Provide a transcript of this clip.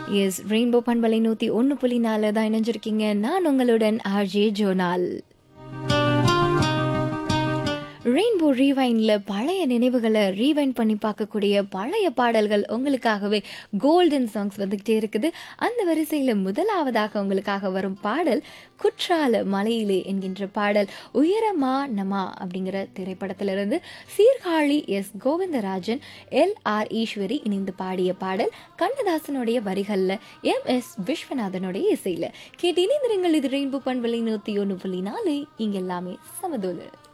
S rainbow பண்பலை நூற்றி ஒன்று புள்ளி நாலு தான் இணைஞ்சிருக்கீங்க நான் உங்களுடன் ஆர்ஜே ஜோனால் ரெயின்போ ரீவைனில் பழைய நினைவுகளை ரீவைண்ட் பண்ணி பார்க்கக்கூடிய பழைய பாடல்கள் உங்களுக்காகவே கோல்டன் சாங்ஸ் வந்துக்கிட்டே இருக்குது அந்த வரிசையில் முதலாவதாக உங்களுக்காக வரும் பாடல் குற்றால மலையிலே என்கின்ற பாடல் உயரமா நமா அப்படிங்கிற திரைப்படத்திலிருந்து Sirkazhi S Govindarajan L R Eswari இணைந்து பாடிய பாடல் கண்ணதாசனுடைய வரிகளில் எம் எஸ் விஸ்வநாதனுடைய இசையில் கேட்டு இணைந்திருங்கள் இது ரெயின்போ பண்பலை நூற்றி ஒன்று புள்ளி நாலு இங்கே எல்லாமே சமதோலு